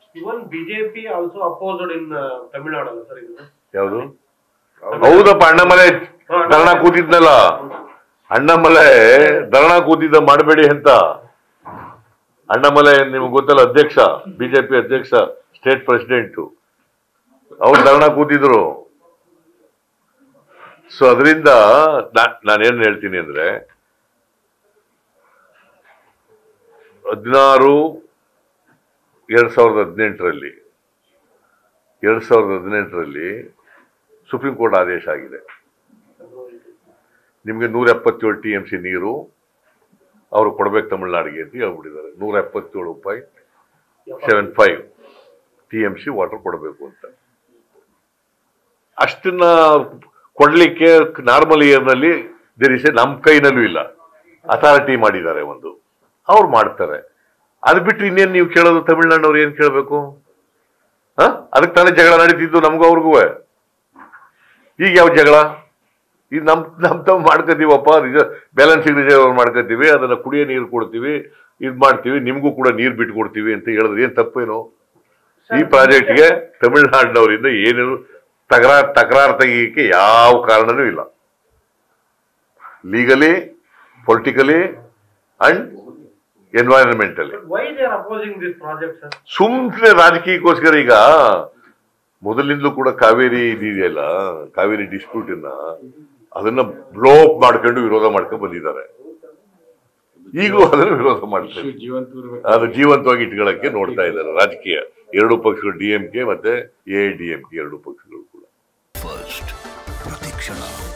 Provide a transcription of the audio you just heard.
even BJP also opposed in Tamil Nadu ಅಲ್ಲ sir ಇದು ಯಾವುದು ಹೌದಪ್ಪ ಅಣ್ಣಮಲೆ ಧರಣ ಕೂತಿದ್ನಲ್ಲ ಅಣ್ಣಮಲೆ ಧರಣ ಕೂತಿದ್ದ ಮಾಡಬೇಡಿ ಅಂತ ಅಣ್ಣಮಲೆ ನಿಮ್ಗೆ ಗೊತ್ತಲ್ಲ ಅಧ್ಯಕ್ಷ ಬಿಜೆಪಿ ಅಧ್ಯಕ್ಷ ಸ್ಟೇಟ್ ಪ್ರೆಸಿಡೆಂಟ್ ಅವ್ರು ಧರಣ ಕೂತಿದ್ರು ಸೊ ಅದರಿಂದ ನಾನೇನ್ ಹೇಳ್ತೀನಿ ಅಂದ್ರೆ ಹದಿನಾರು ಎರಡ್ ಸಾವಿರದ ಹದಿನೆಂಟರಲ್ಲಿ ಎರಡ್ ಸಾವಿರದ ಹದಿನೆಂಟರಲ್ಲಿ ಸುಪ್ರೀಂ ಕೋರ್ಟ್ ಆದೇಶ ಆಗಿದೆ ನಿಮಗೆ ನೂರ ಎಪ್ಪತ್ತೇಳು ಟಿ ಎಂ ಸಿ ನೀರು ಅವರು ಕೊಡ್ಬೇಕು ತಮಿಳ್ನಾಡಿಗೆ ಅಂತ ಹೇಳ್ಬಿಟ್ಟಿದ್ದಾರೆ ನೂರ ಎಪ್ಪತ್ತೇಳು point seven five T M C water ಕೊಡಬೇಕು ಅಂತ ಅಷ್ಟನ್ನ ಕೊಡ್ಲಿಕ್ಕೆ ನಾರ್ಮಲ್ ಇಯರ್ನಲ್ಲಿ ದೇರ್ ಇಸ್ ನಮ್ಮ ಕೈನಲ್ಲೂ ಇಲ್ಲ ಅಥಾರಿಟಿ ಮಾಡಿದ್ದಾರೆ ಒಂದು ಅವ್ರು ಮಾಡ್ತಾರೆ ಅದು ಬಿಟ್ಟು ಇನ್ನೇನು ನೀವು ಕೇಳೋದು ತಮಿಳ್ನಾಡವ್ರು ಏನ್ ಕೇಳಬೇಕು ಹ ಅದಕ್ಕೆ ತಾನೇ ಜಗಳ ನಡೀತಿದ್ದು ನಮಗೂ ಅವ್ರಿಗೂ ಈಗ ಯಾವ ಜಗಳ ಈಗ ನಮ್ ನಮ್ ತಾವ್ ಮಾಡ್ಕೋತೀವಪ್ಪ ರಿಸ ಬ್ಯಾಲೆನ್ಸಿಂಗ್ ರಿಸರ್ವ್ ಮಾಡ್ಕೋತೀವಿ ಅದನ್ನ ಕುಡಿಯೋ ನೀರು ಕೊಡ್ತೀವಿ ಇದ್ ಮಾಡ್ತೀವಿ ನಿಮ್ಗೂ ಕೂಡ ನೀರು ಬಿಟ್ಟು ಕೊಡ್ತೀವಿ ಅಂತ ಹೇಳಿದ್ರೆ ಏನ್ ತಪ್ಪೇನು ಈ ಪ್ರಾಜೆಕ್ಟ್ಗೆ ತಮಿಳ್ನಾಡಿನವರಿಂದ ಏನೇನು ತಕರಾರ್ ತಕರಾರು ತೆಗೀಲಿಕ್ಕೆ ಯಾವ ಕಾರಣನೂ ಇಲ್ಲ legally politically and environmentally why they are opposing this project sir ಸುಮ್ಮನೆ ರಾಜಕೀಯಕ್ಕೋಸ್ಕರ ಈಗ ಮೊದಲಿಂದಲೂ ಕೂಡ ಕಾವೇರಿ ಇದೆಯಲ್ಲ ಕಾವೇರಿ ಡಿಸ್ಪ್ಯೂಟ್ ಅನ್ನ ಅದನ್ನ ಬ್ಲೋ ಅಪ್ ಮಾಡ್ಕೊಂಡು ವಿರೋಧ ಮಾಡ್ಕೊಂಡು ಬಂದಿದ್ದಾರೆ ಈಗಲೂ ಅದನ್ನ ವಿರೋಧ ಮಾಡ್ತಾರೆ ಅದು ಜೀವಂತವಾಗಿ ಇಟ್ಕೊಳ್ಳಕ್ಕೆ ನೋಡ್ತಾ ಇದ್ದಾರೆ ರಾಜಕೀಯ ಎರಡು ಪಕ್ಷಗಳು ಡಿ ಎಂ ಕೆ ಮತ್ತೆ ಎ ಡಿ ಎಂ ಕೆ ಎರಡು ಪಕ್ಷಗಳು ಕೂಡ ಫಸ್ಟ್ ಪ್ರತಿಕ್ಷಣ